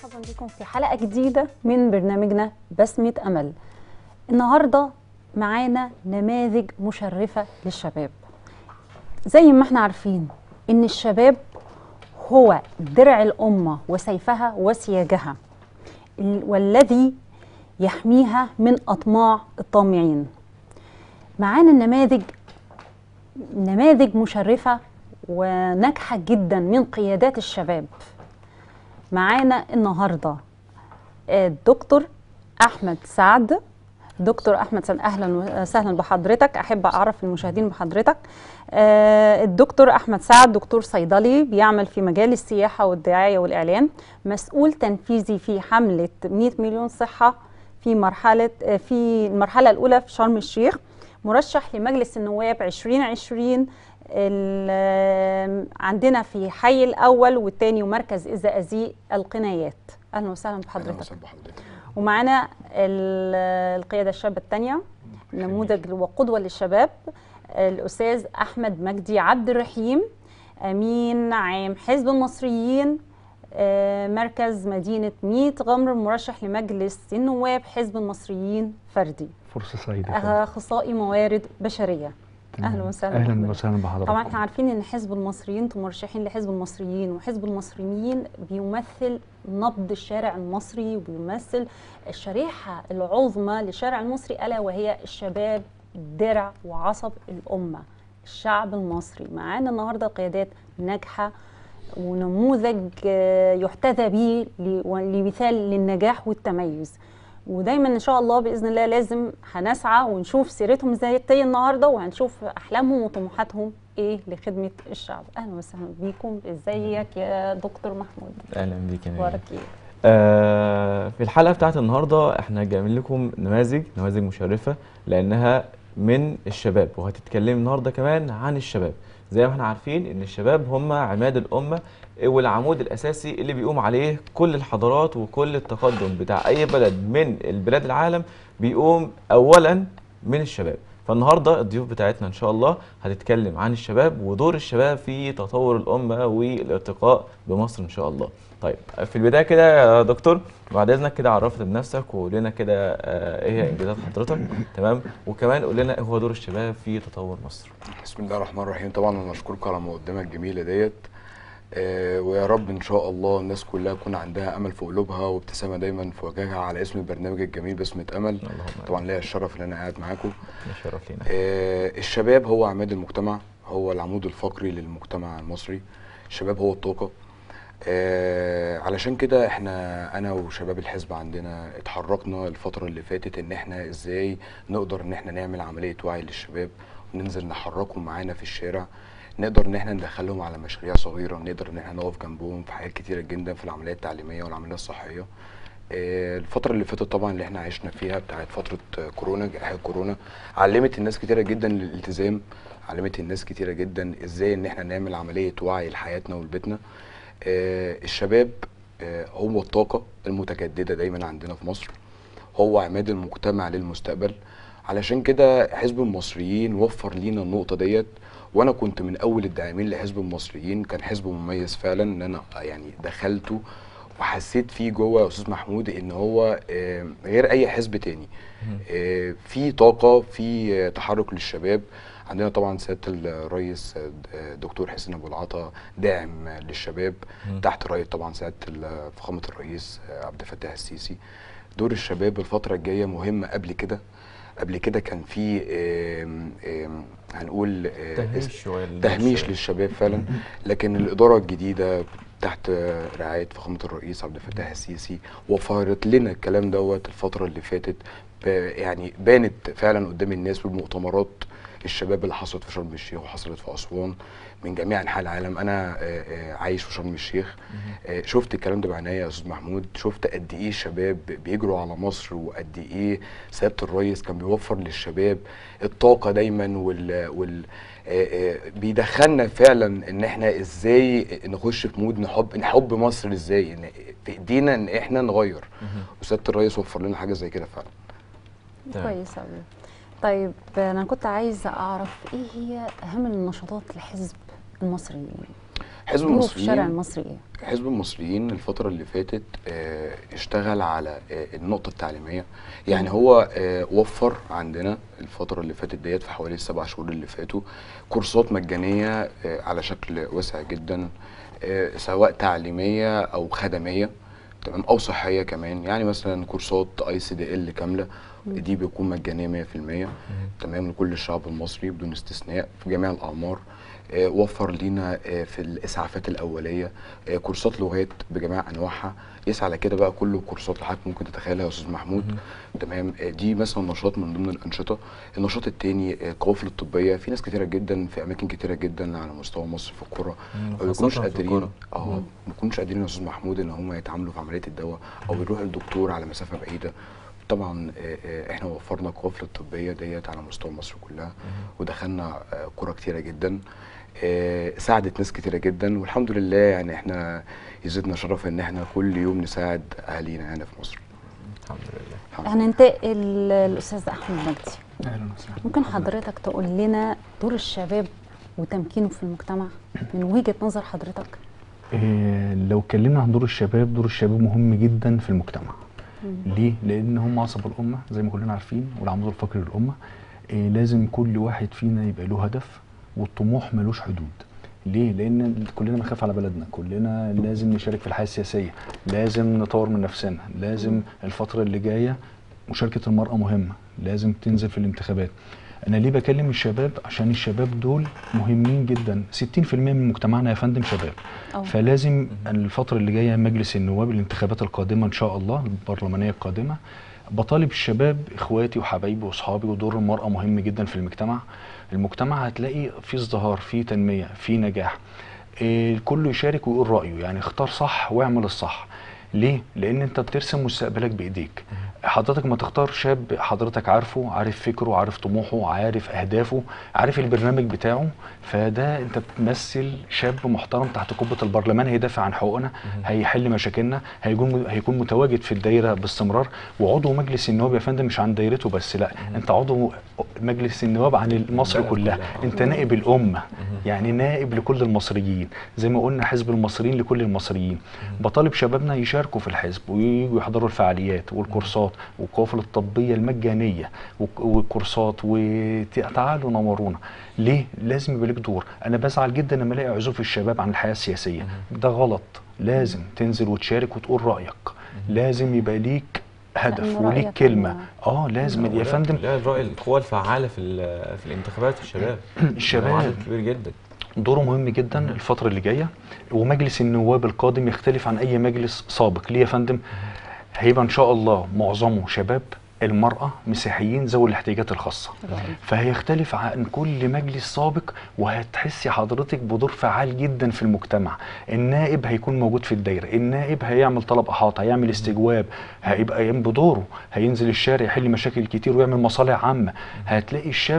مرحبا بكم في حلقة جديدة من برنامجنا بسمة أمل النهاردة معانا نماذج مشرفة للشباب زي ما احنا عارفين ان الشباب هو درع الأمة وسيفها وسياجها ال- والذي يحميها من أطماع الطامعين معانا النماذج نماذج مشرفة وناجحة جدا من قيادات الشباب معانا النهارده الدكتور احمد سعد دكتور احمد سعد اهلا وسهلا بحضرتك احب اعرف المشاهدين بحضرتك آه، الدكتور احمد سعد دكتور صيدلي بيعمل في مجال السياحه والدعايه والاعلان مسؤول تنفيذي في حمله 100 مليون صحه في مرحله آه، في المرحله الاولى في شرم الشيخ مرشح لمجلس النواب 2020 ال- عندنا في حي الاول والثاني ومركز الزقازيق القنايات اهلا وسهلا اهلا بحضرتك وسهلا بحضرتك ومعانا ال- القياده الشابه الثانيه نموذج وقدوه للشباب الاستاذ احمد مجدي عبد الرحيم امين عام حزب المصريين آه، مركز مدينه ميت غمر مرشح لمجلس النواب حزب المصريين فردي فرصة سعيدة اخصائي موارد بشريه اهلا وسهلا اهلا بحضرتك. وسهلا بحضرتك طبعا احنا عارفين ان حزب المصريين انتم مرشحين لحزب المصريين وحزب المصريين بيمثل نبض الشارع المصري وبيمثل الشريحه العظمى للشارع المصري الا وهي الشباب درع وعصب الامه الشعب المصري معانا النهارده قيادات ناجحه ونموذج آه، يحتذى به ل- لمثال للنجاح والتميز ودايما ان شاء الله باذن الله لازم هنسعى ونشوف سيرتهم الذاتيه النهارده وهنشوف احلامهم وطموحاتهم ايه لخدمه الشعب اهلا وسهلا بيكم ازيك يا دكتور محمود اهلا بيك يا ميري. اخبارك ايه آه في الحلقه بتاعت النهارده احنا جايبين لكم نماذج نماذج مشرفه لانها من الشباب وهتتكلم النهارده كمان عن الشباب زي ما احنا عارفين ان الشباب هم عماد الامه والعمود الاساسي اللي بيقوم عليه كل الحضارات وكل التقدم بتاع اي بلد من البلاد العالم بيقوم اولا من الشباب فالنهارده الضيوف بتاعتنا ان شاء الله هتتكلم عن الشباب ودور الشباب في تطور الامه والارتقاء بمصر ان شاء الله طيب في البدايه كده يا دكتور بعد اذنك كده عرفنا بنفسك وقول لنا كده آه، ايه هي انجازات حضرتك تمام وكمان قول لنا ايه هو دور الشباب في تطور مصر بسم الله الرحمن الرحيم طبعا انا اشكركم على المقدمه الجميله ديت آه ويا رب ان شاء الله الناس كلها يكون عندها امل في قلوبها وابتسامه دايما في وجهها على اسم البرنامج الجميل باسمة امل اللهم طبعا ليا الشرف ان انا قاعد معاكم شرف لينا آه الشباب هو عماد المجتمع هو العمود الفقري للمجتمع المصري الشباب هو الطاقه آه علشان كده احنا انا وشباب الحزب عندنا اتحركنا الفتره اللي فاتت ان احنا ازاي نقدر ان احنا نعمل عمليه وعي للشباب وننزل نحركهم معانا في الشارع نقدر ان احنا ندخلهم على مشاريع صغيره نقدر ان احنا نقف جنبهم في حاجات كتيره جدا في العمليات التعليميه والعمليات الصحيه آه، الفترة اللي فاتت طبعا اللي احنا عشنا فيها بتاعت فترة آه، كورونا جائحة كورونا علمت الناس كتيرة جدا الالتزام علمت الناس كتيرة جدا ازاي ان احنا نعمل عملية وعي لحياتنا ولبيتنا آه، الشباب آه، هو الطاقة المتجددة دايما عندنا في مصر هو عماد المجتمع للمستقبل علشان كده حزب المصريين وفر لينا النقطة ديت وانا كنت من اول الداعمين لحزب المصريين كان حزب مميز فعلا ان انا يعني دخلته وحسيت فيه جوه يا استاذ محمود ان هو آه، غير اي حزب تاني آه، في طاقه في آه، تحرك للشباب عندنا طبعا سياده الرئيس آه، دكتور حسين ابو العطا داعم آه، للشباب مم. تحت رايه طبعا سياده ال- فخامه الرئيس آه، عبد الفتاح السيسي دور الشباب الفتره الجايه مهم قبل كده قبل كده كان في آم، آم، هنقول آه، تهميش اس- شويه للشباب. تهميش للشباب فعلا لكن الاداره الجديده تحت رعايه فخامه الرئيس عبد الفتاح السيسي وفرت لنا الكلام دوت الفتره اللي فاتت ب- يعني بانت فعلا قدام الناس بالمؤتمرات الشباب اللي حصلت في شرم الشيخ وحصلت في اسوان من جميع انحاء العالم انا آه، آه، عايش في شرم الشيخ آه، شفت الكلام ده بعينيا يا استاذ محمود شفت قد ايه الشباب بيجروا على مصر وقد ايه سياده الرئيس كان بيوفر للشباب الطاقه دايما وال, وال آه، آه، بيدخلنا فعلا ان احنا ازاي نخش في مود نحب نحب مصر ازاي ان في ايدينا ان احنا نغير مهم. وسياده الرئيس وفر لنا حاجه زي كده فعلا تمام. كويس قوي طيب انا كنت عايزه اعرف ايه هي اهم النشاطات لحزب المصريين حزب دوره في الشارع المصريين المصري ايه حزب المصريين الفترة اللي فاتت آه، اشتغل على آه، النقطة التعليمية يعني هو آه، وفر عندنا الفترة اللي فاتت ديت في حوالي السبع شهور اللي فاتوا كورسات مجانية آه، على شكل واسع جدا آه، سواء تعليمية أو خدمية تمام أو صحية كمان يعني مثلا كورسات اي سي دي ال كاملة دي بيكون مجانية 100% تمام لكل الشعب المصري بدون استثناء في جميع الأعمار آه، وفر لينا آه، في الاسعافات الاوليه آه، كورسات لغات بجميع انواعها يسعى على كده بقى كل كورسات اللي حضرتك ممكن تتخيلها يا استاذ محمود تمام آه، دي مثلا نشاط من ضمن الانشطه النشاط التاني آه، القوافل الطبيه في ناس كتيره جدا في اماكن كتيره جدا على مستوى مصر في القرى مم، ما بيكونوش خاصة في قادرين القرى. اه ما بيكونوش قادرين يا استاذ محمود ان هم يتعاملوا في عمليه الدواء او يروحوا للدكتور على مسافه بعيده طبعا آه، آه، احنا وفرنا القوافل الطبيه ديت على مستوى مصر كلها ودخلنا آه، قرى كتيره جدا آه، ساعدت ناس كتيره جدا والحمد لله يعني احنا يزيدنا شرف ان احنا كل يوم نساعد اهالينا هنا في مصر الحمد لله الحمد لله. هننتقل للاستاذ احمد مجدي اهلا وسهلا ممكن حضرتك تقول لنا دور الشباب وتمكينه في المجتمع من وجهة نظر حضرتك إيه لو اتكلمنا عن دور الشباب دور الشباب مهم جدا في المجتمع ليه لان هم عصب الامه زي ما كلنا عارفين والعمود الفقري للامه إيه لازم كل واحد فينا يبقى له هدف والطموح ملوش حدود ليه لان كلنا بنخاف على بلدنا كلنا لازم نشارك في الحياه السياسيه لازم نطور من نفسنا لازم الفتره اللي جايه مشاركه المراه مهمه لازم تنزل في الانتخابات انا ليه بكلم الشباب عشان الشباب دول مهمين جدا 60% من مجتمعنا يا فندم شباب أو. فلازم الفتره اللي جايه مجلس النواب الانتخابات القادمه ان شاء الله البرلمانيه القادمه بطالب الشباب اخواتي وحبايبي واصحابي ودور المراه مهم جدا في المجتمع المجتمع هتلاقي فيه ازدهار فيه تنميه فيه نجاح إيه، الكل يشارك ويقول رايه يعني اختار صح واعمل الصح ليه لان انت بترسم مستقبلك بايديك حضرتك ما تختار شاب حضرتك عارفه عارف فكره عارف طموحه عارف اهدافه عارف البرنامج بتاعه فده انت بتمثل شاب محترم تحت قبه البرلمان هيدافع عن حقوقنا هيحل مشاكلنا هيكون هيكون متواجد في الدايره باستمرار وعضو مجلس النواب يا فندم مش عن دايرته بس لا انت عضو مجلس النواب عن مصر البلد كلها كلها. انت نائب الامه يعني نائب لكل المصريين زي ما قلنا حزب المصريين لكل المصريين بطالب شبابنا يشاركوا في الحزب وييجوا يحضروا الفعاليات والكورسات والقوافل الطبيه المجانيه والك- والكورسات وتعالوا نورونا ليه لازم يبقى لك دور انا بزعل جدا لما الاقي عزوف الشباب عن الحياه السياسيه ده غلط لازم تنزل وتشارك وتقول رايك لازم يبقى ليك هدف لأن وليك رأيك كلمه مهم. اه لازم يا ولا- فندم لا الرأي القوى الفعالة في ال- في الانتخابات الشباب الشباب. ده عدد كبير جدا دوره مهم جدا الفترة اللي جاية ومجلس النواب القادم يختلف عن أي مجلس سابق ليه يا فندم؟ هيبقى إن شاء الله معظمه شباب المرأة مسيحيين ذوي الاحتياجات الخاصة رأيي. فهيختلف عن كل مجلس سابق وهتحسي حضرتك بدور فعال جدا في المجتمع النائب هيكون موجود في الدايرة النائب هيعمل طلب إحاطة هيعمل استجواب هيبقى قايم بدوره هينزل الشارع يحل مشاكل كتير ويعمل مصالح عامة هتلاقي الشاب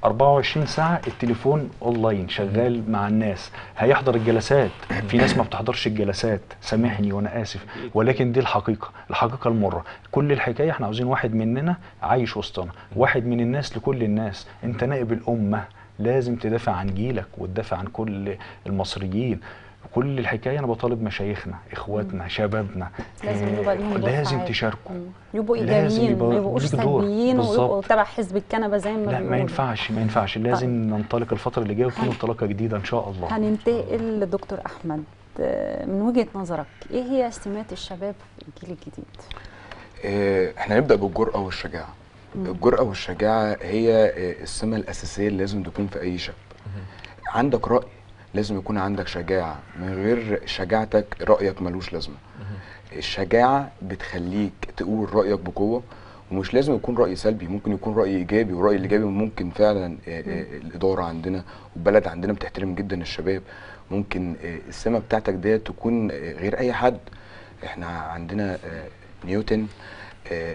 24 ساعة التليفون اونلاين شغال مع الناس هيحضر الجلسات في ناس ما بتحضرش الجلسات سامحني وانا اسف ولكن دي الحقيقة الحقيقة المرة كل الحكاية احنا عاوزين واحد مننا عايش وسطنا واحد من الناس لكل الناس انت نائب الامة لازم تدافع عن جيلك وتدافع عن كل المصريين كل الحكايه انا بطالب مشايخنا اخواتنا شبابنا لازم آه، يبقى ليهم دور لازم فعال. تشاركوا مم. يبقوا لازم ايجابيين يبقى ما يبقوش ليك دور. سلبيين ويبقوا بالظبط. تبع حزب الكنبه زي ما لا ما بيقولوا. ينفعش ما ينفعش لازم ننطلق الفتره اللي جايه وتكون هن- انطلاقه جديده ان شاء الله هننتقل لدكتور احمد آه، من وجهه نظرك ايه هي سمات الشباب في الجيل الجديد آه، احنا هنبدأ بالجرأة والشجاعة الجرأة والشجاعة هي آه، السمة الأساسية اللي لازم تكون في أي شاب عندك رأي لازم يكون عندك شجاعة من غير شجاعتك رأيك ملوش لازمة الشجاعة بتخليك تقول رأيك بقوة ومش لازم يكون رأي سلبي ممكن يكون رأي إيجابي والرأي الإيجابي ممكن فعلا آه، آه، الإدارة عندنا والبلد عندنا بتحترم جدا الشباب ممكن آه، السمة بتاعتك ديت تكون آه، غير أي حد احنا عندنا آه، نيوتن آه،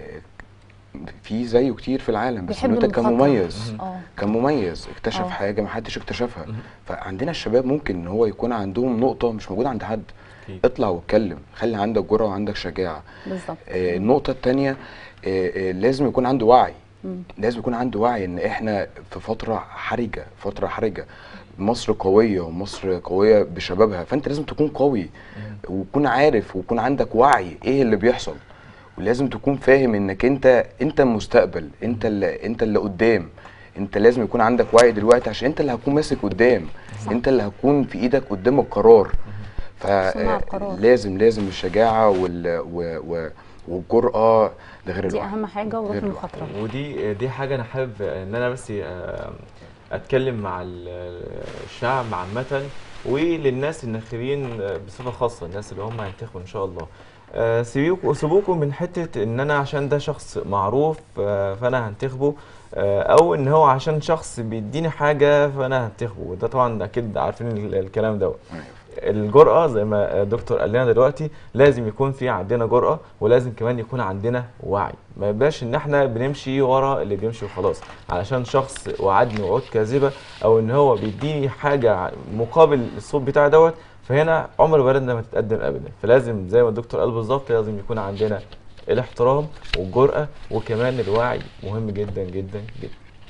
في زيه كتير في العالم بس بيحب نيوتن كان المخاطرة. مميز اه كان مميز اكتشف آه. حاجه ما حدش اكتشفها فعندنا الشباب ممكن ان هو يكون عندهم نقطه مش موجوده عند حد أكيد. اطلع واتكلم خلي عندك جرأه وعندك شجاعه بالظبط آه، النقطه الثانيه لازم يكون عنده وعي لازم يكون عنده وعي ان احنا في فتره حرجه فتره حرجه مصر قويه ومصر قويه بشبابها فانت لازم تكون قوي وتكون عارف ويكون عندك وعي ايه اللي بيحصل ولازم تكون فاهم انك انت انت المستقبل انت اللي انت اللي قدام انت لازم يكون عندك وعي دلوقتي عشان انت اللي هتكون ماسك قدام صح. انت اللي هتكون في ايدك قدام القرار صناع القرار. فلازم لازم الشجاعه وال و و والجرأه ده غير دي الوعي اهم حاجه وروح غير المخاطره ودي دي حاجه انا حابب ان انا بس آه، اتكلم مع ال- الشعب عامه وللناس الناخبين بصفه خاصه الناس اللي هم هينتخبوا ان شاء الله آه، سيبوكوا سيبوكوا من حته ان انا عشان ده شخص معروف آه، فانا هنتخبه آه، او ان هو عشان شخص بيديني حاجه فانا هنتخبه وده طبعا اكيد عارفين ال- الكلام ده أيوة. الجرأة زي ما الدكتور قال لنا دلوقتي لازم يكون في عندنا جرأة ولازم كمان يكون عندنا وعي ما يبقاش ان احنا بنمشي ورا اللي بيمشي وخلاص علشان شخص وعدني وعود كاذبة او ان هو بيديني حاجة مقابل الصوت بتاعي دوت فهنا عمر بلدنا ما تتقدم ابدا فلازم زي ما الدكتور قال بالظبط لازم يكون عندنا الاحترام والجرأة وكمان الوعي مهم جدا جدا جدا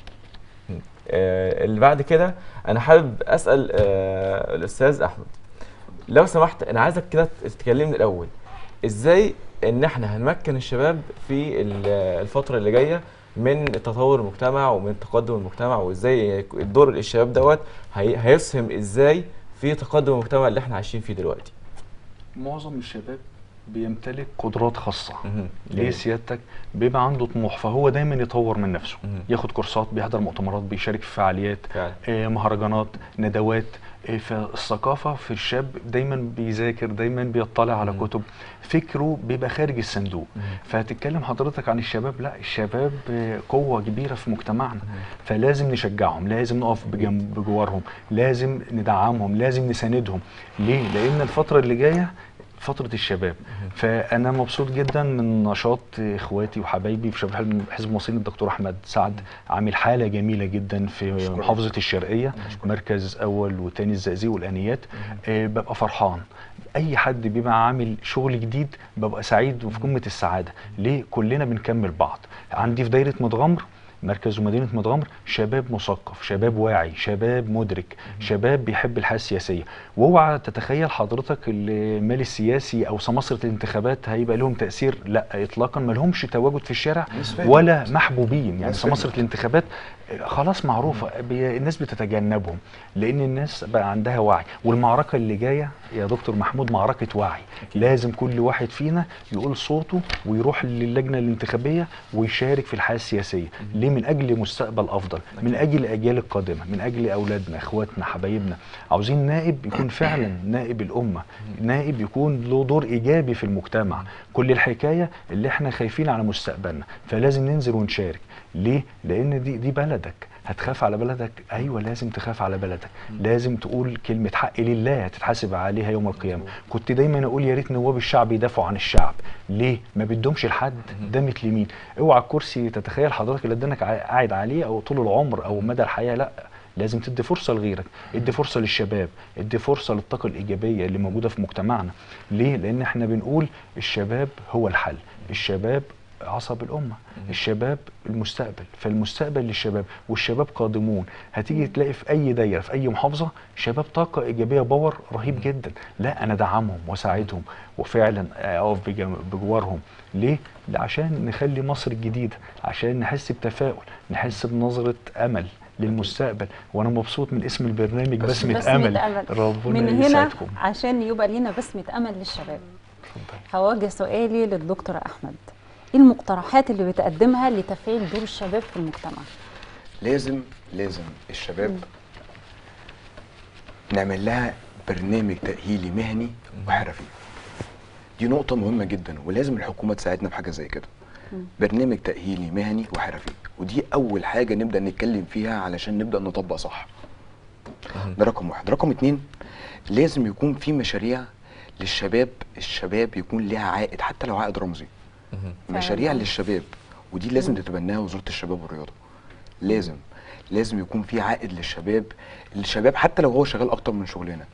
م. آه، اللي بعد كده انا حابب اسال آه، الاستاذ احمد لو سمحت انا عايزك كده تتكلمني الاول ازاي ان احنا هنمكن الشباب في ال- الفتره اللي جايه من تطور المجتمع ومن تقدم المجتمع وازاي الدور الشباب دوت هي- هيسهم ازاي في تقدم المجتمع اللي احنا عايشين فيه دلوقتي معظم الشباب بيمتلك قدرات خاصة مهم. ليه جميل. سيادتك بيبقى عنده طموح فهو دايما يطور من نفسه مهم. ياخد كورسات بيحضر مؤتمرات بيشارك في فعاليات فعلا آه، مهرجانات ندوات آه، فالثقافة في الشاب دايما بيذاكر دايما بيطلع على مم. كتب فكره بيبقى خارج الصندوق مم. فهتتكلم حضرتك عن الشباب لا الشباب آه، قوة كبيرة في مجتمعنا فلازم نشجعهم لازم نقف بجنب بجوارهم لازم ندعمهم لازم نساندهم ليه لان الفترة اللي جاية فترة الشباب فأنا مبسوط جدا من نشاط إخواتي وحبايبي في شباب حزب- حزب المصريين الدكتور أحمد سعد عامل حالة جميلة جدا في أشكرك. محافظة الشرقية مركز أول وتاني الزقازيق والآنيات آه، ببقى فرحان أي حد بيبقى عامل شغل جديد ببقى سعيد وفي قمة السعادة ليه كلنا بنكمل بعض عندي في دايرة متغمر مركز ومدينة متغمر شباب مثقف شباب واعي شباب مدرك شباب بيحب الحياة السياسية واوعى تتخيل حضرتك المال السياسي او سماسرة الانتخابات هيبقى لهم تأثير لا اطلاقا ما لهمش تواجد في الشارع ناس فاهم. ولا محبوبين يعني ناس فاهم. سماسرة الانتخابات آه، خلاص معروفة بي- الناس بتتجنبهم لان الناس بقى عندها وعي والمعركة اللي جاية يا دكتور محمود معركة وعي لازم كل واحد فينا يقول صوته ويروح للجنة الانتخابية ويشارك في الحياة السياسية ليه من اجل مستقبل افضل من اجل الاجيال القادمة من اجل اولادنا اخواتنا حبايبنا عاوزين نائب يكون فعلا نائب الامة نائب يكون له دور ايجابي في المجتمع كل الحكاية اللي احنا خايفين على مستقبلنا فلازم ننزل ونشارك ليه لان دي دي بلدك هتخاف على بلدك ايوه لازم تخاف على بلدك لازم تقول كلمه حق لله هتتحاسب عليها يوم القيامه كنت دايما اقول يا ريت نواب الشعب يدافعوا عن الشعب ليه ما بدهمش لحد ده مثل مين اوعى الكرسي تتخيل حضرتك اللي ادانك ع- قاعد عليه او طول العمر او مدى الحياه لا لازم تدي فرصه لغيرك ادي فرصه للشباب ادي فرصه للطاقه الايجابيه اللي موجوده في مجتمعنا ليه لان احنا بنقول الشباب هو الحل الشباب عصب الامه الشباب المستقبل فالمستقبل للشباب والشباب قادمون هتيجي تلاقي في اي دايره في اي محافظه شباب طاقه ايجابيه باور رهيب جدا لا انا ادعمهم واساعدهم وفعلا اقف بجم- بجوارهم ليه لا عشان نخلي مصر الجديده عشان نحس بتفاؤل نحس بنظره امل للمستقبل وانا مبسوط من اسم البرنامج بسمه, بسمة امل أمل. ربنا من هنا يسعدكم عشان يبقى لينا بسمة أمل للشباب اتفضل. هواجه سؤالي للدكتور أحمد إيه المقترحات اللي بتقدمها لتفعيل دور الشباب في المجتمع؟ لازم لازم الشباب نعمل لها برنامج تأهيلي مهني وحرفي دي نقطة مهمة جدا ولازم الحكومة تساعدنا في حاجة زي كده برنامج تأهيلي مهني وحرفي ودي أول حاجة نبدأ نتكلم فيها علشان نبدأ نطبق صح ده رقم واحد رقم اتنين لازم يكون في مشاريع للشباب الشباب يكون لها عائد حتى لو عائد رمزي مشاريع فعلاً. للشباب ودي لازم تتبناها وزارة الشباب والرياضة لازم لازم يكون في عائد للشباب الشباب حتى لو هو شغال اكتر من شغلانه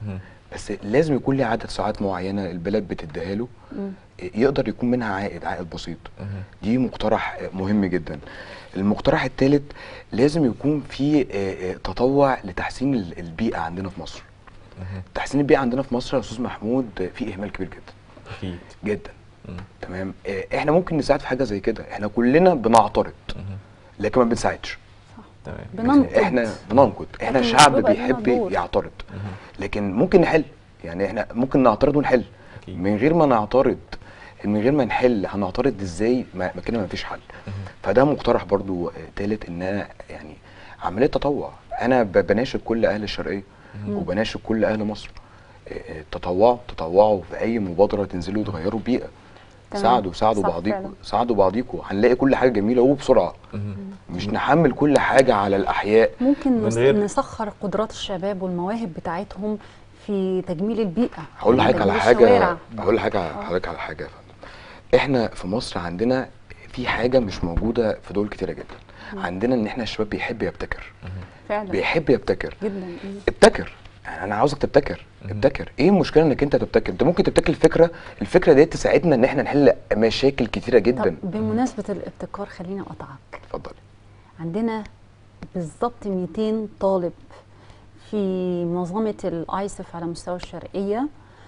بس لازم يكون ليه عدد ساعات معينه البلد بتديها له مم. يقدر يكون منها عائد عائد بسيط مهم. دي مقترح مهم جدا المقترح الثالث لازم يكون في آه، آه، تطوع لتحسين ال- البيئه عندنا في مصر مهم. تحسين البيئه عندنا في مصر يا استاذ محمود آه، في اهمال كبير جدا اكيد جدا مم. تمام آه، احنا ممكن نساعد في حاجه زي كده احنا كلنا بنعترض مهم. لكن ما بنساعدش تمام بننقد احنا بننقد احنا لكن شعب بيبقى لنا بيحب دور. يعترض مهم. لكن ممكن نحل يعني احنا ممكن نعترض ونحل أكيد. من غير ما نعترض من غير ما نحل هنعترض ازاي ما ما كده ما فيش حل مهم. فده مقترح برضو آه، تالت ان انا يعني عمليه تطوع انا ب- بناشد كل اهل الشرقيه مم. وبناشد كل اهل مصر آه، آه، تطوعوا تطوعوا في اي مبادره تنزلوا تغيروا بيئه تمام. ساعدوا ساعدوا صح بعضيكم فعلا. ساعدوا بعضيكم هنلاقي كل حاجه جميله وبسرعه مهم. مش نحمل كل حاجه على الاحياء ممكن من نس- غير- نسخر قدرات الشباب والمواهب بتاعتهم في تجميل البيئه هقول يعني لحضرتك على تجميل حاجه الشوارع. هقول لحضرتك حضرتك على حاجه يا فندم احنا في مصر عندنا في حاجه مش موجوده في دول كتيره جدا عندنا ان احنا الشباب بيحب يبتكر فعلا بيحب يبتكر جدا مم. ابتكر يعني انا عاوزك تبتكر مهم. ابتكر ايه المشكله انك انت تبتكر انت ممكن تبتكر الفكره الفكره دي تساعدنا ان احنا نحل مشاكل كتيره جدا طب بمناسبه الابتكار خليني اقطعك اتفضل عندنا بالظبط 200 طالب في منظمة الايسف على مستوى الشرقية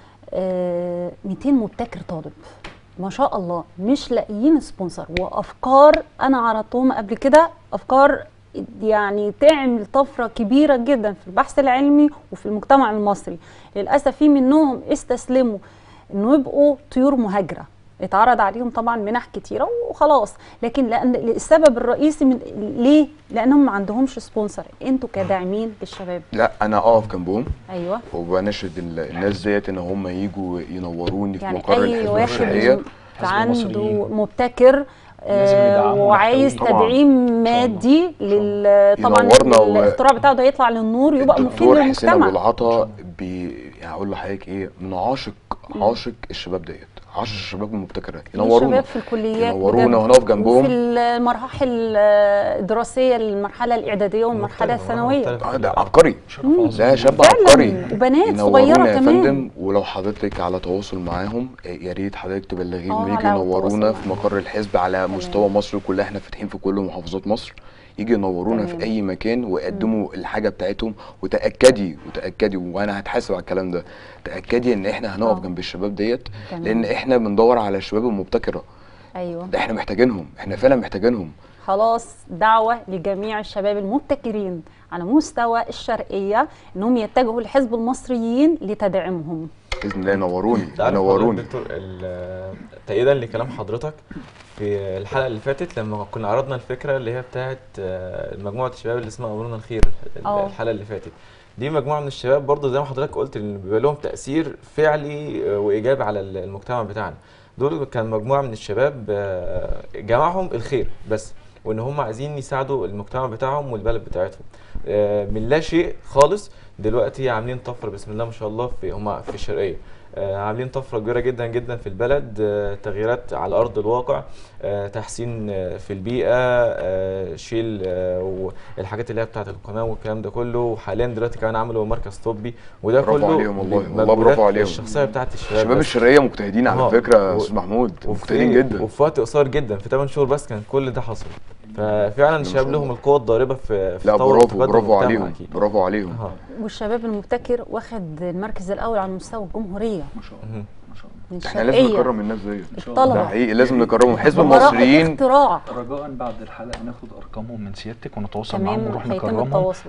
آه، 200 مبتكر طالب ما شاء الله مش لاقيين سبونسر وافكار انا عرضتهم قبل كده افكار يعني تعمل طفره كبيره جدا في البحث العلمي وفي المجتمع المصري للاسف في منهم استسلموا انه يبقوا طيور مهاجره اتعرض عليهم طبعا منح كتيره وخلاص لكن لان السبب الرئيسي من ليه لانهم ما عندهمش سبونسر انتوا كداعمين للشباب لا انا اقف جنبهم ايوه وبناشد ال- الناس ديت ان هم يجوا ينوروني في يعني مقر اي الحزب واحد الشرعيه حزب عنده المصريين. مبتكر لازم آه، ندعمه وعايز ونحتويه. طبعاً. تدعيم إن شاء الله. مادي لل طبعا ينورنا و- الاختراع بتاعه ده يطلع للنور ويبقى مفيد الدكتور حسين ابو للمجتمع العطا بي يعني هقول لحضرتك ايه من عاشق عاشق الشباب ديت عاشق الشباب المبتكره ينورونا الشباب في الكليات ينورونا بجد. ونقف جنبهم. وفي المراحل الدراسيه المرحله الاعداديه والمرحله مختلف، الثانويه مختلف. آه، ده عبقري شرف عظيم ده شاب فعلاً، عبقري وبنات ينورونا صغيرة يا كمان. فندم ولو حضرتك على تواصل معاهم آه، يا ريت حضرتك تبلغيهم آه، يجوا على ينورونا تواصل في مقر الحزب على مستوى مصر كلها احنا فاتحين في كل محافظات مصر يجي ينورونا في تمام. اي مكان ويقدموا الحاجه بتاعتهم وتاكدي وتاكدي وانا هتحاسب على الكلام ده تاكدي ان احنا هنقف آه. جنب الشباب ديت تمام. لان احنا بندور على الشباب المبتكره ايوه ده احنا محتاجينهم احنا فعلا محتاجينهم خلاص دعوة لجميع الشباب المبتكرين على مستوى الشرقية انهم يتجهوا لحزب المصريين لتدعيمهم باذن الله ينوروني انت عارف والله يا ينوروني دكتور ال- تأييدا لكلام حضرتك في الحلقه اللي فاتت لما كنا عرضنا الفكره اللي هي بتاعت آه، مجموعه الشباب اللي اسمها امرنا الخير ال- اه. الحلقه اللي فاتت دي مجموعه من الشباب برضه زي ما حضرتك قلت ان بيبقى لهم تاثير فعلي آه، وايجابي على ال- المجتمع بتاعنا دول كان مجموعه من الشباب آه، جمعهم الخير بس وان هم عايزين يساعدوا المجتمع بتاعهم والبلد بتاعتهم آه، من لا شيء خالص دلوقتي عاملين طفره بسم الله ما شاء الله في هم في الشرقيه آه، عاملين طفره كبيره جدا جدا في البلد آه، تغييرات على ارض الواقع آه، تحسين آه، في البيئه آه، شيل آه، والحاجات اللي هي بتاعه القناه والكلام ده كله وحاليا دلوقتي كمان عملوا مركز طبي وده برافو كله عليهم والله، والله بمجهودات برافو عليهم. الشخصيه بتاعت الشباب الشباب بس. الشرقيه مجتهدين على اه. فكره يا و- استاذ محمود وفي- مجتهدين جدا وفي وقت قصير جدا في 8 شهور بس كان كل ده حصل ففعلا ما الشباب شاء لهم الله. القوه الضاربه في في لا تطور برافو وتقدم برافو المجتمع عليهم أكيد. برافو عليهم اه والشباب المبتكر واخد المركز الاول على مستوى الجمهورية ما شاء الله مهم. ما شاء الله من احنا لازم الشرقية نكرم الناس ديت الطلبة ده حقيقي لازم نكرمهم حزب براءة المصريين الاختراع رجاء بعد الحلقه ناخد ارقامهم من سيادتك ونتواصل تمام، معاهم ونروح هيتم نكرمهم التواصل.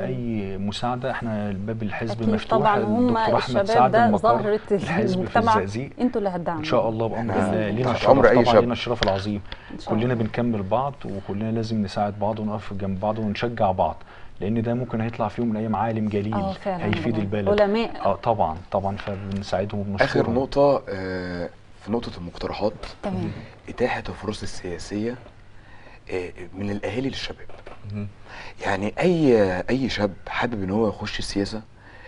واي مساعده احنا الباب الحزب اكيد مفتوح طبعا هم الدكتور احمد الشباب سعد ده المقر ظاهرة الحزب في المجتمع الزقازيق انتوا اللي هتدعموا ان شاء الله بامر إحنا الله لينا تحت الشرف أمر أي طبعا شاب. لينا الشرف العظيم إن شاء كلنا الله. بنكمل بعض وكلنا لازم نساعد بعض ونقف جنب بعض ونشجع بعض لان ده ممكن هيطلع في يوم من الايام عالم جليل اه فعلا هيفيد والله. البلد علماء اه طبعا طبعا فبنساعدهم وبنشكرهم اخر نقطه آه، في نقطه المقترحات تمام اتاحه الفرص السياسيه آه، من الاهالي للشباب مهم. يعني اي اي شاب حابب ان هو يخش السياسه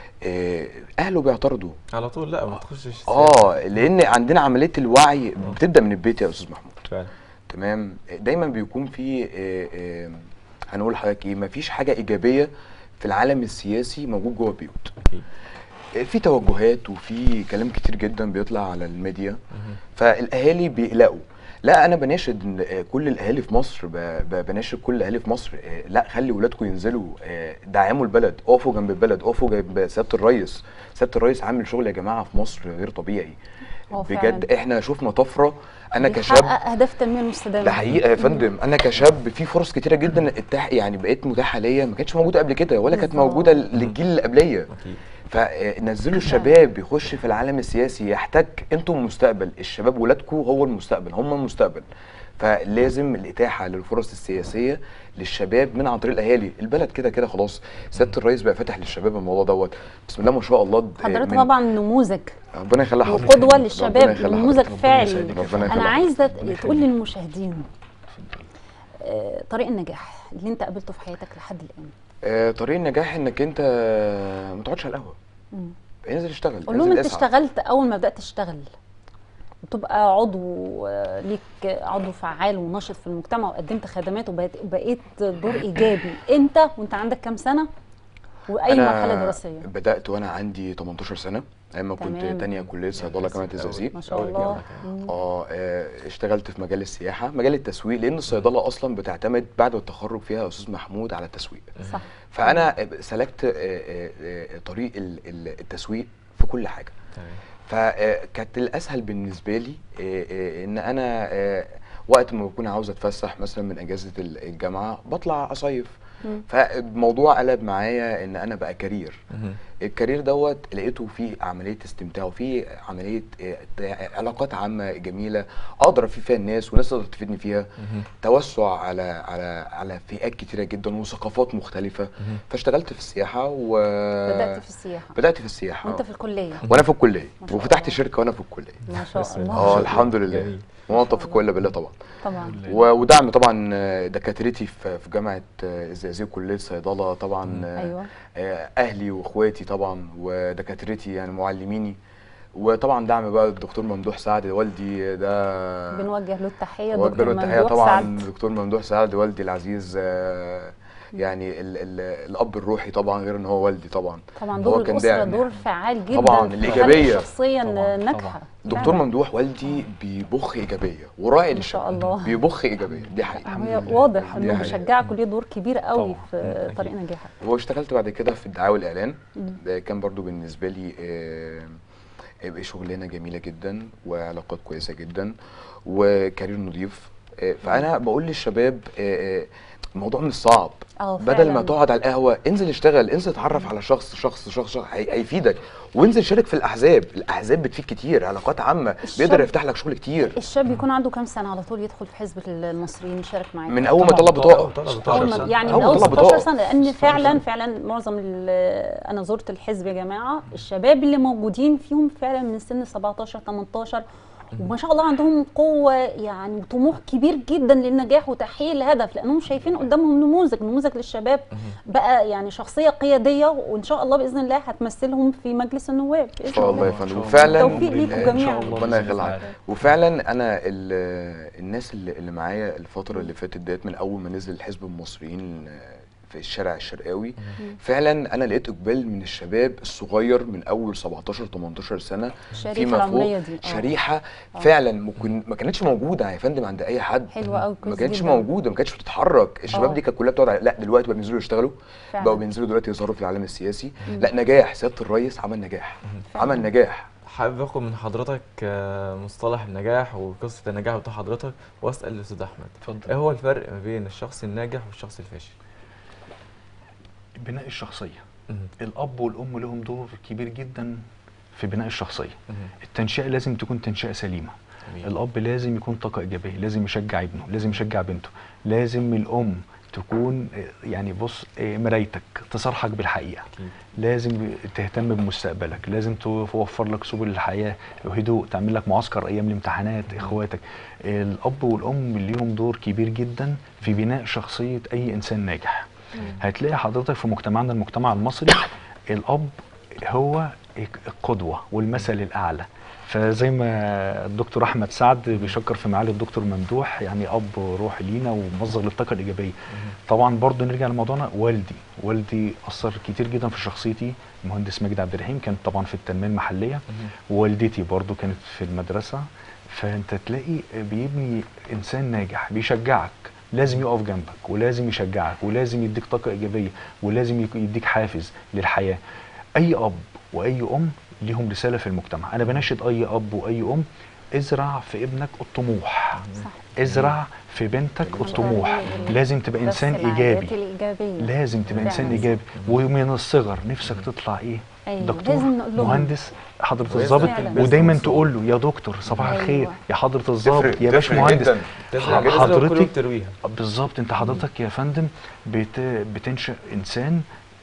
آه، اهله بيعترضوا على طول لا ما تخشش السياسة. اه لان عندنا عمليه الوعي بتبدا من البيت يا استاذ محمود فعلا تمام دايما بيكون في آه، آه، هنقول لحضرتك ايه مفيش حاجه ايجابيه في العالم السياسي موجود جوه البيوت اكيد في توجهات وفي كلام كتير جدا بيطلع على الميديا فالاهالي بيقلقوا لا انا بناشد إن، آه، كل الاهالي في مصر ب- ب- بناشد كل الاهالي في مصر آه، لا خلي ولادكم ينزلوا آه، دعموا البلد اقفوا جنب البلد اقفوا جنب سياده الرئيس سياده الرئيس عامل شغل يا جماعه في مصر غير طبيعي هو بجد فعلاً. احنا شفنا طفره انا كشاب بيحقق اهداف التنميه المستدامه ده حقيقه يا فندم انا كشاب في فرص كتيره جدا اتاح يعني بقيت متاحه ليا ما كانتش موجوده قبل كده ولا كانت بالظبط. موجوده للجيل اللي قبليه اكيد فنزلوا الشباب يخش في العالم السياسي يحتك انتم المستقبل الشباب ولادكم هو المستقبل هم المستقبل فلازم الاتاحه للفرص السياسيه للشباب من عن طريق الاهالي البلد كده كده خلاص سياده الرئيس بقى فاتح للشباب الموضوع دوت بسم الله ما شاء الله د- حضرتك من- طبعا نموذج ربنا يخلي حضرتك وقدوه ربنا للشباب يخلي نموذج حضرتك. ربنا فعلي يسعدك يا ربنا انا يخلي عايزه ربنا تقول يخليك. للمشاهدين آه، طريق النجاح اللي انت قابلته في حياتك لحد الان آه، طريق النجاح انك انت ما تقعدش على القهوه مم. انزل اشتغل قول لهم انزل انت اسعى. اشتغلت اول ما بدات تشتغل وتبقى عضو آه، ليك عضو فعال ونشط في المجتمع وقدمت خدمات وبقيت بقيت دور ايجابي انت وانت عندك كام سنه واي أنا مرحله دراسيه بدات وانا عندي 18 سنه ايام ما كنت تمام. تانية كليه صيدله جامعه الزقازيق ما شاء أول الله جامعة كمان. مم. اه آه، اشتغلت في مجال السياحه مجال التسويق لان الصيدله اصلا بتعتمد بعد التخرج فيها يا استاذ محمود على التسويق صح فانا سلكت آه، آه، آه، طريق ال- ال- التسويق في كل حاجه تمام فكانت الاسهل بالنسبه لي آه، آه، ان انا آه، وقت ما بكون عاوز اتفسح مثلا من اجازه ال- الجامعه بطلع اصيف مم. فالموضوع قلب معايا ان انا بقى كارير مهم. الكارير دوت لقيته فيه عمليه استمتاع وفيه عمليه آه، ت- علاقات عامه جميله اقدر افيد فيها الناس والناس تقدر تفيدني فيها مهم. توسع على على على فئات كتيره جدا وثقافات مختلفه مهم. فاشتغلت في السياحه و بدات في السياحه بدات في السياحه وانت في الكليه وانا في الكليه ما شاء وفتحت الله. شركه وانا في الكليه ما شاء بسم الله الله. اه الحمد لله جميل. وما توفيق الا بالله طبعا طبعا و- ودعم طبعا آه، دكاترتي في في جامعه آه، الزقازيق كليه صيدله طبعا آه، ايوه آه، اهلي واخواتي طبعا ودكاترتي يعني معلميني وطبعا دعم بقى الدكتور ممدوح سعد والدي ده بنوجه له التحيه وجه دكتور له التحيه ممدوح طبعا سعد الدكتور ممدوح سعد والدي العزيز آه، يعني ال ال الاب الروحي طبعا غير ان هو والدي طبعا طبعا هو دور كان الاسره داعم. دور فعال جدا طبعاً، في الإيجابية. خلق الشخصيه طبعاً، ناجحه طبعاً. دكتور فعلاً. ممدوح والدي بيبخ ايجابيه وراعي ما شاء للشباب الله. بيبخ ايجابيه دي حقيقه هي واضح دي انه حقيقة. بيشجعك وليه دور كبير قوي طبعاً. في أكيد. طريق نجاحك هو اشتغلت بعد كده في الدعايه والاعلان مم. ده كان برضو بالنسبه لي آه، آه، شغلانه جميله جدا وعلاقات كويسه جدا وكارير نظيف آه، فانا بقول للشباب آه، آه، الموضوع مش صعب اه بدل ما فعلاً. تقعد على القهوه انزل اشتغل انزل اتعرف على شخص شخص شخص, شخص هي- هيفيدك وانزل شارك في الاحزاب الاحزاب بتفيد كتير علاقات عامه الشاب- بيقدر يفتح لك شغل كتير الشاب يكون عنده كام سنه على طول يدخل في حزب المصريين يشارك معاك من اول ما طبعاً يطلع بطاقه بطاقة. اول ما 16 يعني أول من ما اول طلع 16 بطاقة. سنه لان 16 فعلا سنة. فعلا معظم ال- انا زرت الحزب يا جماعه الشباب اللي موجودين فيهم فعلا من سن 17 18 وما شاء الله عندهم قوه يعني وطموح كبير جدا للنجاح وتحقيق الهدف لانهم شايفين قدامهم نموذج نموذج للشباب بقى يعني شخصيه قياديه وان شاء الله باذن الله هتمثلهم في مجلس النواب باذن ان شاء الله يا إن فندم شاء الله. وفعلا توفيق ليكم آه، جميعاً. ربنا بإذن يخليك الله. وفعلا انا ال- الناس اللي, اللي معايا الفتره اللي فاتت ديت من اول ما نزل حزب المصريين آه، في الشارع الشرقاوي فعلا انا لقيت اقبال من الشباب الصغير من اول 17 18 سنه الشريحة فيما العمرية فوق دي، آه. شريحه فعلا ممكن ما كانتش موجوده يا فندم عند اي حد حلوة أوي، ما كويس كانتش جداً. موجوده ما كانتش بتتحرك الشباب آه. دي كانت كلها بتقعد على- لا دلوقتي بقى بينزلوا يشتغلوا فعلاً. بقوا بينزلوا دلوقتي يظهروا في العالم السياسي لا نجاح سياده الرئيس عمل نجاح فعلاً. عمل نجاح حابب اخد من حضرتك آه، مصطلح النجاح وقصه النجاح بتاع حضرتك واسال الاستاذ احمد اتفضل. ايه هو الفرق ما بين الشخص الناجح والشخص الفاشل بناء الشخصيه مهم. الاب والام لهم دور كبير جدا في بناء الشخصيه مهم. التنشئه لازم تكون تنشئه سليمه جميل. الاب لازم يكون طاقه ايجابيه لازم يشجع ابنه لازم يشجع بنته لازم الام تكون آه، يعني بص آه، مرايتك تصارحك بالحقيقه أكيد. لازم تهتم بمستقبلك لازم توفر لك سبل الحياه وهدوء تعمل لك معسكر ايام الامتحانات اخواتك الاب والام ليهم دور كبير جدا في بناء شخصيه اي انسان ناجح هتلاقي حضرتك في مجتمعنا المجتمع المصري الاب هو القدوه والمثل الاعلى فزي ما الدكتور احمد سعد بيشكر في معالي الدكتور ممدوح يعني اب روحي لينا ومصدر للطاقه الايجابيه طبعا برضو نرجع لموضوعنا والدي والدي اثر كتير جدا في شخصيتي المهندس مجدي عبد الرحيم كان طبعا في التنميه المحليه ووالدتي برضو كانت في المدرسه فانت تلاقي بيبني انسان ناجح بيشجعك لازم يقف جنبك ولازم يشجعك ولازم يديك طاقه ايجابيه ولازم يك- يديك حافز للحياه اي اب واي ام ليهم رساله في المجتمع انا بناشد اي اب واي ام ازرع في ابنك الطموح صح ازرع في بنتك الطموح بال- لازم تبقى بس انسان العادات ايجابي الايجابيه لازم تبقى انسان فعلاً. ايجابي ومن الصغر نفسك تطلع ايه أيوة، دكتور لازم نقول لهم. مهندس حضره ويزرع الضابط في البيزنس ودايما والصغر. تقول له يا دكتور صباح أيوة. الخير يا حضره الضابط تفرق- يا باش تفرق مهندس جداً. تزرع بذرة حضرتك- وكل يوم ترويها بالظبط انت حضرتك يا فندم بت... بتنشئ انسان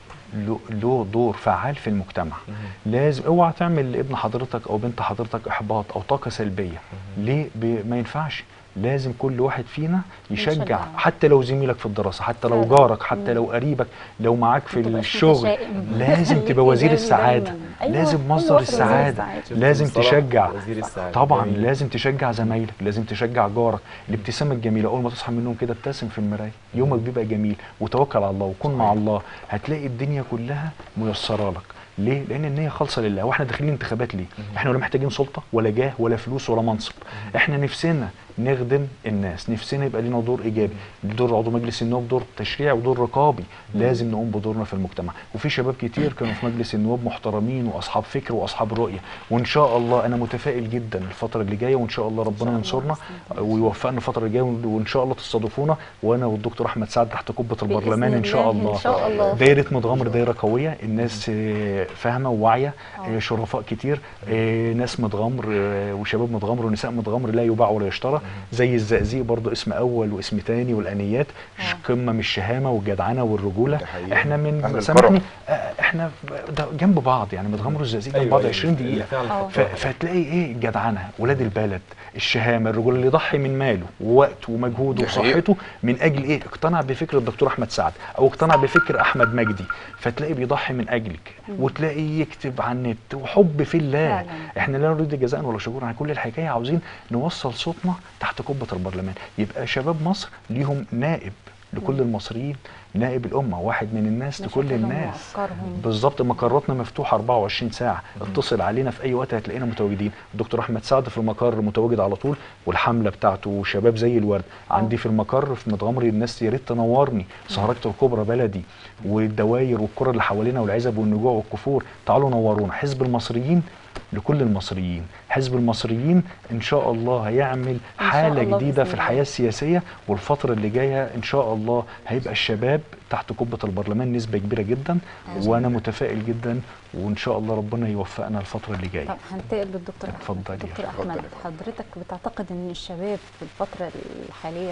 له له دور فعال في المجتمع لازم اوعى تعمل لابن حضرتك او بنت حضرتك احباط او طاقه سلبيه ليه ب... ما ينفعش لازم كل واحد فينا يشجع يشجع. حتى لو زميلك في الدراسه حتى لو فعلا. جارك حتى لو قريبك لو معاك في ما تبقاش الشغل متشائم. لازم خليك تبقى وزير إيجابي السعاده دايماً. أيوة، لازم كل مصدر واحد وزير السعاده السعادة. لازم شفت مصطلح تشجع وزير السعادة طبعا جميل. لازم تشجع زمايلك لازم تشجع جارك الابتسامه الجميله اول ما تصحى من النوم كده ابتسم في المرايه يومك بيبقى جميل وتوكل على الله وكن مع الله هتلاقي الدنيا كلها ميسره لك ليه؟ لان النيه خالصه لله واحنا داخلين انتخابات ليه؟ احنا ولا محتاجين سلطه ولا جاه ولا فلوس ولا منصب احنا نفسنا نخدم الناس نفسنا يبقى لنا دور ايجابي دور عضو مجلس النواب دور تشريعي ودور رقابي لازم نقوم بدورنا في المجتمع وفي شباب كتير كانوا في مجلس النواب محترمين واصحاب فكر واصحاب رؤيه وان شاء الله انا متفائل جدا الفتره اللي جايه وان شاء الله ربنا الله ينصرنا بإذن الله. ويوفقنا الفتره اللي جايه وان شاء الله تستضيفونا وانا والدكتور احمد سعد تحت قبه بإذن البرلمان ان شاء الله، الله إن شاء الله. دايره متغمر دايره قويه الناس آه، فاهمه وواعيه آه، شرفاء كتير آه، ناس متغمر آه، وشباب متغمر ونساء متغمر لا يباع ولا يشترى زي الزقازيق برضو اسم اول واسم تاني والانيات ش- قمه من الشهامه والجدعنه والرجوله ده حقيقي. احنا أهل من الكرم. سامحني آه، احنا ده جنب بعض يعني متغمر والزقازيق جنب بعض 20 دقيقه آه. ف- فتلاقي ايه الجدعنه ولاد البلد الشهامه الرجل اللي يضحي من ماله ووقته ومجهوده دي حقيقة. وصحته من اجل ايه اقتنع بفكر الدكتور احمد سعد او اقتنع بفكر احمد مجدي فتلاقي بيضحي من اجلك وتلاقي يكتب عن النت وحب في الله فعلا. احنا لا نريد جزاء ولا شكورا على كل الحكايه عاوزين نوصل صوتنا تحت قبه البرلمان يبقى شباب مصر ليهم نائب لكل المصريين نائب الامه واحد من الناس لكل مشاكلهم الناس وأفكارهم. بالظبط مقراتنا مفتوحه 24 ساعه اتصل علينا في اي وقت هتلاقينا متواجدين الدكتور احمد سعد في المقر متواجد على طول والحمله بتاعته شباب زي الورد عندي في المقر في متغمري الناس يا ريت تنورني سهرجة الكبرى بلدي والدواير والقرى اللي حوالينا والعزب والنجوع والكفور تعالوا نورونا حزب المصريين لكل المصريين حزب المصريين ان شاء الله هيعمل شاء حاله الله جديده بإذن في الله. الحياه السياسيه والفتره اللي جايه ان شاء الله هيبقى الشباب تحت قبه البرلمان نسبه كبيره جدا وانا متفائل جدا وان شاء الله ربنا يوفقنا الفتره اللي جايه طب هنتقل للدكتور احمد اتفضلي. دكتور اتفضلي. احمد حضرتك بتعتقد ان الشباب في الفتره الحاليه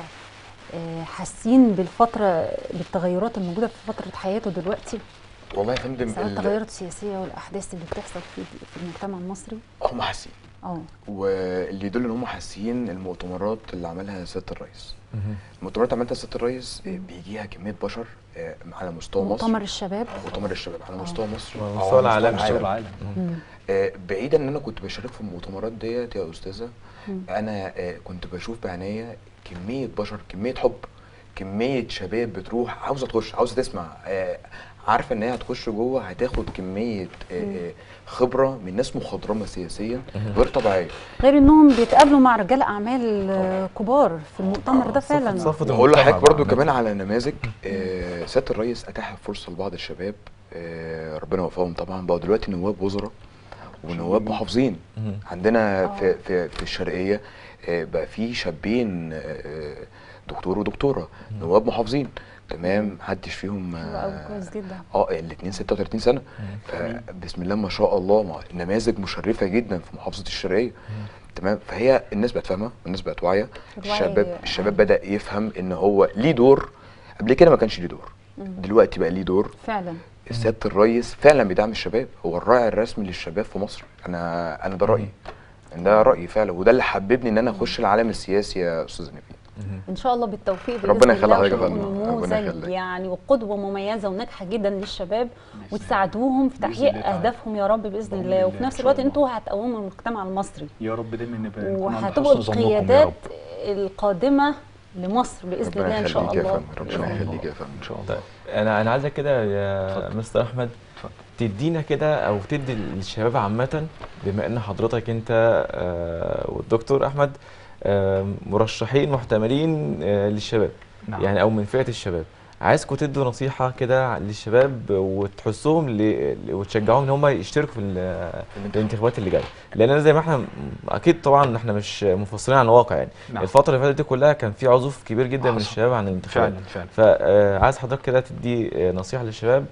آه، حاسين بالفتره بالتغيرات الموجوده في فتره حياته دلوقتي والله يا فندم سواء ال- التغيرات السياسيه والاحداث اللي بتحصل في في المجتمع المصري هم حاسين اه واللي يدل ان هم حاسين المؤتمرات اللي عملها سياده الرئيس المؤتمرات اللي عملها سياده الرئيس آه، بيجيها كميه بشر آه، على مستوى مصر مؤتمر الشباب مؤتمر الشباب على مستوى مصر وعلى أو مستوى على العالم. مستوى العالم مم. آه، بعيدا ان انا كنت بشارك في المؤتمرات ديت يا استاذه انا آه، كنت بشوف بعناية كميه بشر كميه حب كميه شباب بتروح عاوزه تخش عاوزه تسمع آه، عارفه ان هي هتخش جوه هتاخد كميه آه، آه، خبره من ناس مخضرمه سياسيا غير طبيعيه غير انهم بيتقابلوا مع رجال اعمال آه، كبار في المؤتمر ده فعلا صفة واقول لحضرتك المجتمع برضو بقى. كمان على نماذج آه، سياده الرئيس اتاح فرصه لبعض الشباب آه، ربنا يوفقهم طبعا بقوا دلوقتي نواب وزراء ونواب محافظين مهم. عندنا آه. في في في الشرقيه آه، بقى في شابين آه، دكتور ودكتوره نواب محافظين تمام محدش فيهم حلو قوي كويس اه جدا آه، الاثنين 36 سنه فبسم الله ما شاء الله مع- نماذج مشرفه جدا في محافظه الشرقيه تمام فهي الناس بقت فاهمه والناس بقت واعيه الوعي- الشباب الشباب بدا يفهم ان هو ليه دور قبل كده ما كانش ليه دور دلوقتي بقى ليه دور فعلا سياده الرئيس فعلا بيدعم الشباب هو الراعي الرسمي للشباب في مصر انا انا ده رايي ده رايي فعلا وده اللي حببني ان انا اخش العالم السياسي يا استاذ نبيل ان شاء الله بالتوفيق باذن ربنا يخلي الله حضرتك يا وتكونوا فندم. ربنا نموذج يخليك. يعني وقدوه مميزه وناجحه جدا للشباب بإذن وتساعدوهم في بإذن تحقيق الله تعالى. اهدافهم يا رب باذن بإذن الله الله وفي إن نفس شاء الوقت الله. انتوا هتقوموا المجتمع المصري يا رب دايما نبقى نكون عند وهتبقوا حسن ظنكم يا القيادات رب القادمه لمصر باذن ربنا الله ان شاء يخليك يا الله فندم إن شاء ربنا الله. يخليك يا فندم ان شاء الله طيب انا انا عايزك كده يا اتفضل. مستر احمد اتفضل. تدينا كده او تدي للشباب عامه بما ان حضرتك انت آه، والدكتور احمد آه، مرشحين محتملين آه، للشباب نعم. يعني او من فئه الشباب عايزكم تدوا نصيحه كده للشباب وتحسهم ل... وتشجعوهم ان هم يشتركوا في ال- الانتخابات اللي جايه لان أنا زي ما احنا اكيد طبعا احنا مش منفصلين عن الواقع يعني نعم. الفتره اللي فاتت دي كلها كان في عزوف كبير جدا من حصل. الشباب عن الانتخابات فعلا فعلا فعايز حضرتك كده تدي آه، نصيحه للشباب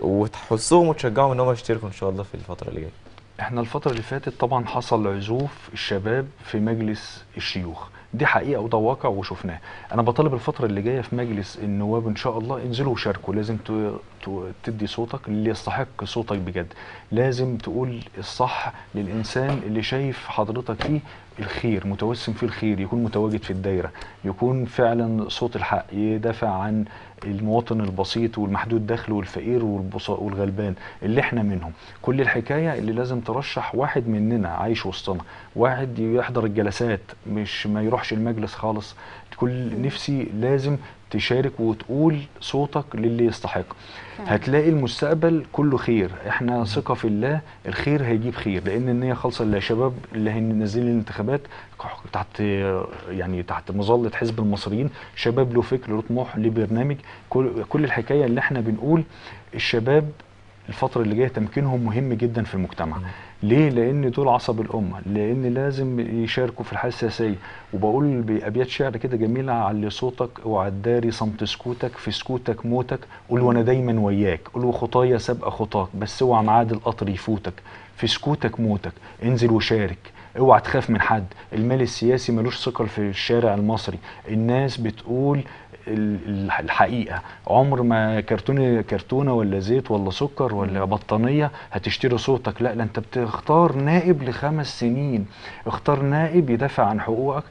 وتحسهم وتشجعهم ان هم يشتركوا ان شاء الله في الفتره اللي جايه احنا الفترة اللي فاتت طبعا حصل عزوف الشباب في مجلس الشيوخ دي حقيقة وده واقع وشفناه انا بطالب الفترة اللي جاية في مجلس النواب ان شاء الله انزلوا وشاركوا لازم ت- ت- تدي صوتك اللي يستحق صوتك بجد لازم تقول الصح للانسان اللي شايف حضرتك فيه الخير متوسم فيه الخير يكون متواجد في الدايرة يكون فعلا صوت الحق يدافع عن المواطن البسيط والمحدود الدخل والفقير والبص- والغلبان اللي احنا منهم كل الحكايه اللي لازم ترشح واحد مننا عايش وسطنا واحد يحضر الجلسات مش ما يروحش المجلس خالص كل نفسي لازم تشارك وتقول صوتك للي يستحق فعلا. هتلاقي المستقبل كله خير احنا ثقة في الله الخير هيجيب خير لان النية خالصة اللي يا شباب اللي هننزلين الانتخابات تحت يعني تحت مظلة حزب المصريين شباب له فكر له طموح له برنامج كل, كل الحكاية اللي احنا بنقول الشباب الفترة اللي جاية تمكينهم مهم جدا في المجتمع ليه؟ لأن دول عصب الأمة لأن لازم يشاركوا في الحياة السياسية وبقول بأبيات شعر كده جميلة علي صوتك اوعى تداري صمت سكوتك في سكوتك موتك قول وأنا دايما وياك قول وخطايا سابقة خطاك بس اوعى ميعاد القطر يفوتك في سكوتك موتك انزل وشارك اوعى تخاف من حد المال السياسي ملوش ثقل في الشارع المصري الناس بتقول ال- ال- الحقيقه عمر ما كرتونه كرتونه ولا زيت ولا سكر ولا بطانيه هتشتري صوتك لا لا انت بتختار نائب لخمس سنين اختار نائب يدافع عن حقوقك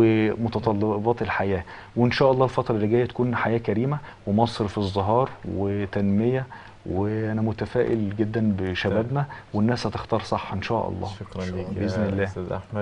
ومتطلبات الحياه وان شاء الله الفتره اللي جايه تكون حياه كريمه ومصر في ازدهار وتنميه وانا متفائل جدا بشبابنا والناس هتختار صح ان شاء الله شكرا ليك باذن يا الله استاذ احمد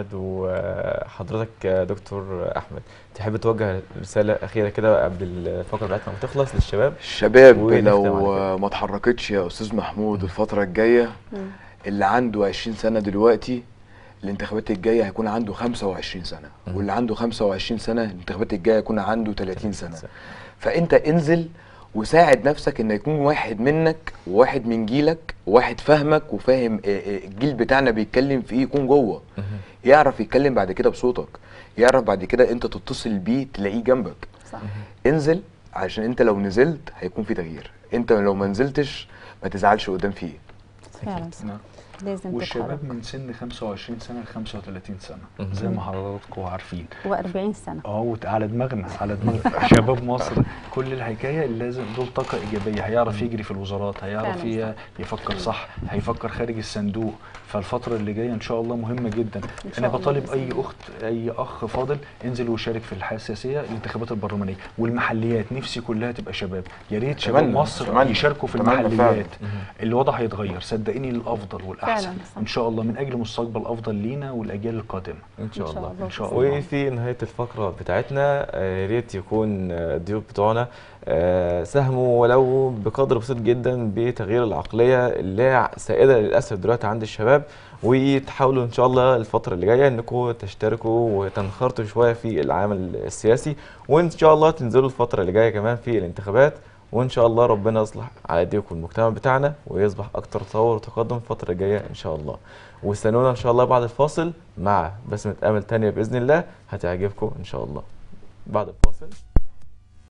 وحضرتك يا دكتور احمد تحب توجه رساله اخيره كده قبل الفقره بتاعتنا ما تخلص للشباب الشباب ونختم لو على كده. ما اتحركتش يا استاذ محمود الفتره الجايه مم. اللي عنده 20 سنه دلوقتي الانتخابات الجايه هيكون عنده 25 سنه مم. واللي عنده 25 سنه الانتخابات الجايه هيكون عنده 30 سنه فانت انزل وساعد نفسك ان يكون واحد منك وواحد من جيلك وواحد فاهمك وفاهم آه، آه، الجيل بتاعنا بيتكلم في ايه يكون جوه مهم. يعرف يتكلم بعد كده بصوتك يعرف بعد كده انت تتصل بيه تلاقيه جنبك صح انزل عشان انت لو نزلت هيكون في تغيير انت لو ما نزلتش ما تزعلش قدام فيه فعلا نعم. لازم والشباب تتحرك من سن 25 سنه ل 35 سنه مهم. زي ما حضراتكم عارفين و40 سنه اه وت- على دماغنا على دماغ شباب مصر كل الحكايه اللي لازم دول طاقه ايجابيه هيعرف يجري في الوزارات هيعرف فعلا ي- يفكر صح هيفكر خارج الصندوق فالفتره اللي جايه ان شاء الله مهمه جدا إن شاء انا الله بطالب بإذن اي الله. اخت اي اخ فاضل انزل وشارك في الحياه السياسيه الانتخابات البرلمانيه والمحليات نفسي كلها تبقى شباب يا ريت شباب أتمنى، مصر أتمنى، يشاركوا في أتمنى فعلا. المحليات الوضع هيتغير صدقيني للافضل والاحسن فعلا، صح. ان شاء الله من اجل مستقبل افضل لينا والاجيال القادمه ان شاء إن شاء الله الله ان شاء الله وفي نهاية الفقرة بتاعتنا آه، يا ريت يكون آه، الضيوف بتوعنا آه، ساهموا ولو بقدر بسيط جدا بتغيير العقلية اللي هي سائدة للأسف دلوقتي عند الشباب وتحاولوا إن شاء الله الفترة اللي جاية إنكم تشتركوا وتنخرطوا شوية في العمل السياسي وإن شاء الله تنزلوا الفترة اللي جاية كمان في الانتخابات وإن شاء الله ربنا يصلح على أيديكم المجتمع بتاعنا ويصبح أكتر تطور وتقدم الفترة الجاية إن شاء الله واستنونا إن شاء الله بعد الفاصل مع بسمة أمل تانية بإذن الله هتعجبكم إن شاء الله بعد الفاصل